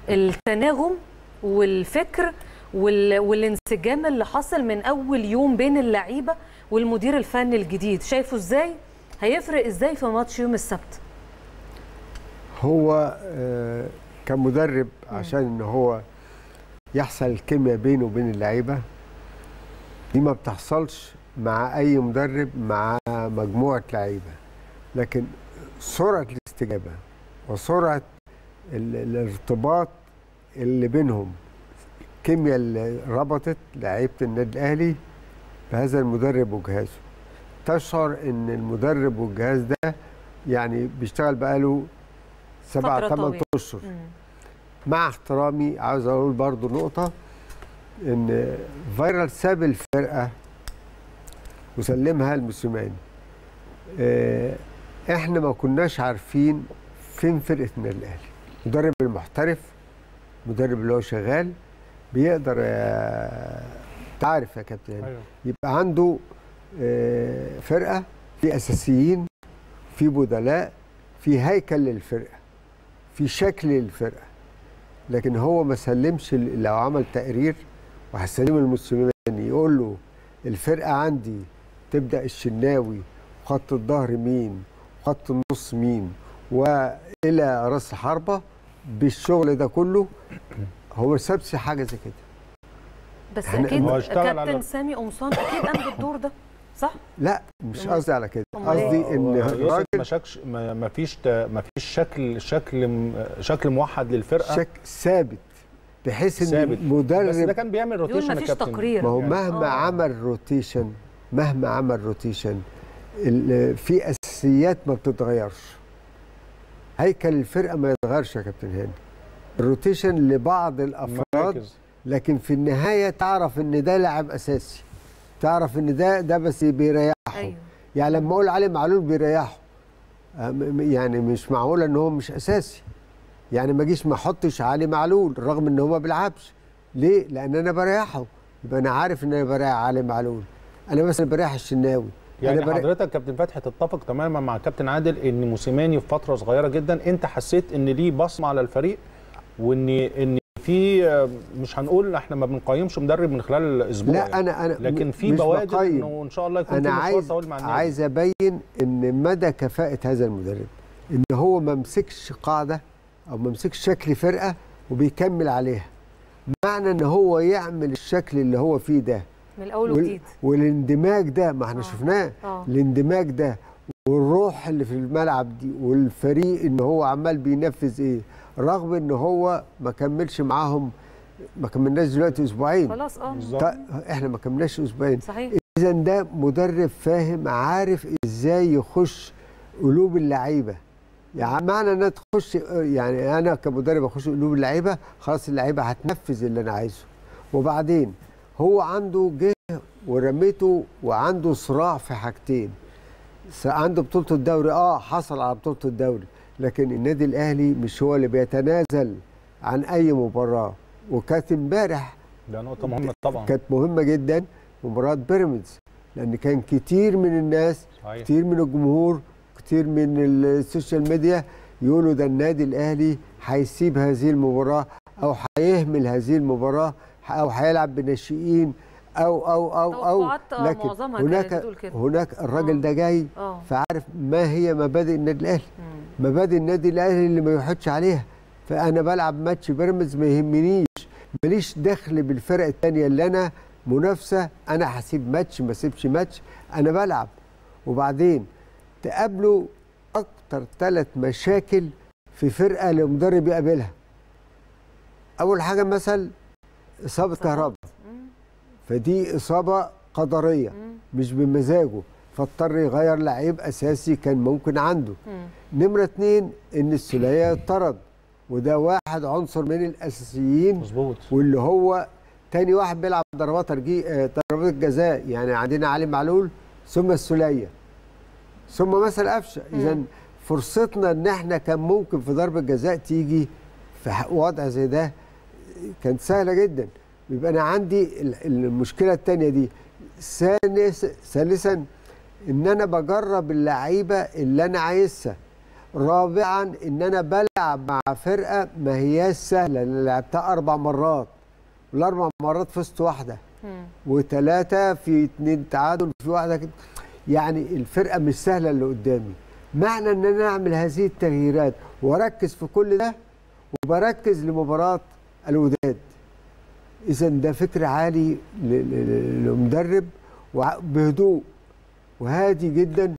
التناغم والفكر وال... والانسجام اللي حصل من اول يوم بين اللعيبه والمدير الفني الجديد شايفه ازاي هيفرق ازاي في ماتش يوم السبت هو آه، كمدرب عشان ان هو يحصل الكيمياء بينه وبين اللعيبه دي ما بتحصلش مع اي مدرب مع مجموعه لعيبه لكن سرعه الاستجابه وسرعه ال- الارتباط اللي بينهم الكيمياء اللي ربطت لعيبه النادي الاهلي بهذا المدرب وجهازه تشعر ان المدرب والجهاز ده يعني بيشتغل بقاله سبعة فترة ثمان طويلة. اشهر مع احترامي عاوز اقول برضو نقطه ان فايرال ساب الفرقه وسلمها لموسيماني آه، احنا ما كناش عارفين فين فرقه النادي الاهلي المدرب المحترف المدرب اللي هو شغال بيقدر آه، تعرف يا كابتن هاني، أيوة. يبقى عنده آه، فرقه في اساسيين في بدلاء في هيكل للفرقه في شكل للفرقه لكن هو ما سلمش ال- لو عمل تقرير وهسلمه المسلمين يقول له الفرقه عندي تبدا الشناوي خط الظهر مين خط النص مين والى راس الحربه بالشغل ده كله هو ما سابش حاجه زي كده بس إحنا- اكيد هو اشتغل كابتن على- سامي قمصان اكيد قام بالدور ده صح لا مش أمال- قصدي على كده أمال إيه؟ قصدي ان هو يقصد الراجل ما شكش ما ما فيش تا- ما فيش شكل شكل شكل موحد للفرقه شك ثابت بحيث ان ثابت بس ده المدرب كان بيعمل يقول روتيشن ما يا فيش كابتن تقرير ما هو يعني. مهما آه. عمل روتيشن مهما عمل روتيشن ال- في اساسيات ما بتتغيرش هيكل الفرقه ما يتغيرش يا كابتن هاني الروتيشن لبعض الافراد مراكز. لكن في النهايه تعرف ان ده لاعب اساسي تعرف ان ده ده بس بيريحه ايوه يعني لما اقول علي معلول بيريحه آه، م- م- يعني مش معقوله ان هو مش اساسي يعني ما اجيش ما احطش علي معلول رغم ان هو ما بيلعبش ليه لان انا بريحه يبقى انا عارف ان انا بريح علي معلول انا مثلا بريح الشناوي يعني أنا بريح- حضرتك كابتن فتحي تتفق تماما مع كابتن عادل ان موسيماني في فتره صغيره جدا انت حسيت ان ليه بصمه على الفريق وان ان في آه، مش هنقول احنا ما بنقيمش مدرب من خلال اسبوع لا يعني. انا انا لكن في مش بوادر بقيم. انه ان شاء الله يكون انا في مشوار عايز طويل مع النادي عايز ابين ان مدى كفاءه هذا المدرب ان هو ما مسكش قاعده او ما مسكش شكل فرقه وبيكمل عليها معنى ان هو يعمل الشكل اللي هو فيه ده من الاول وال- وجديد والاندماج ده ما احنا آه. شفناه اه الاندماج ده والروح اللي في الملعب دي والفريق ان هو عمال بينفذ ايه رغم ان هو ما كملش معاهم ما كملناش دلوقتي اسبوعين خلاص اه بالظبط. طيب احنا ما كملناش اسبوعين صحيح اذا ده مدرب فاهم عارف ازاي يخش قلوب اللعيبه يعني معنى انها تخش يعني انا كمدرب اخش قلوب اللعيبه خلاص اللعيبه هتنفذ اللي انا عايزه وبعدين هو عنده جه ورميته وعنده صراع في حاجتين س- عنده بطوله الدوري اه حصل على بطوله الدوري لكن النادي الاهلي مش هو اللي بيتنازل عن اي مباراه وكانت امبارح ده نقطه مهمه طبعا كانت مهمه جدا مباراه بيراميدز لان كان كتير من الناس صحيح. كتير من الجمهور كتير من السوشيال ميديا يقولوا ده النادي الاهلي هيسيب هذه المباراه او هيهمل هذه المباراه او هيلعب بناشئين او او او او توقعات لكن معظمها كانت هناك بتقول كده. هناك الراجل آه. ده جاي اه فعارف ما هي مبادئ النادي الاهلي مم. مبادئ النادي الاهلي اللي ما يحطش عليها فانا بلعب ماتش بيراميدز ما يهمنيش ماليش دخل بالفرق الثانيه اللي انا منافسه انا هسيب ماتش ما اسيبش ماتش انا بلعب وبعدين تقابلوا اكتر ثلاث مشاكل في فرقه لمدرب يقابلها اول حاجه مثل اصابه كهرباء مم. فدي اصابه قدريه مم. مش بمزاجه فاضطر يغير لعيب اساسي كان ممكن عنده مم. نمرة اتنين ان السولية اتطرد وده واحد عنصر من الاساسيين مظبوط واللي هو تاني واحد بيلعب ضربات ترجيح آه، ضربات جزاء يعني عندنا علي معلول ثم السولية ثم مثلا قفشه اذا فرصتنا ان احنا كان ممكن في ضربة جزاء تيجي في ح- وضع زي ده كانت سهلة جدا يبقى انا عندي ال- المشكلة التانية دي ثالث ثالثا ان انا بجرب اللعيبة اللي انا عايزها رابعا ان انا بلعب مع فرقه ما هياش سهله انا لعبتها اربع مرات والاربع مرات فزت واحده وثلاثه في اتنين تعادل في واحده كده يعني الفرقه مش سهله اللي قدامي معنى ان انا اعمل هذه التغييرات واركز في كل ده وبركز لمباراه الوداد اذا ده فكر عالي ل- ل- لمدرب وع- بهدوء وهادي جدا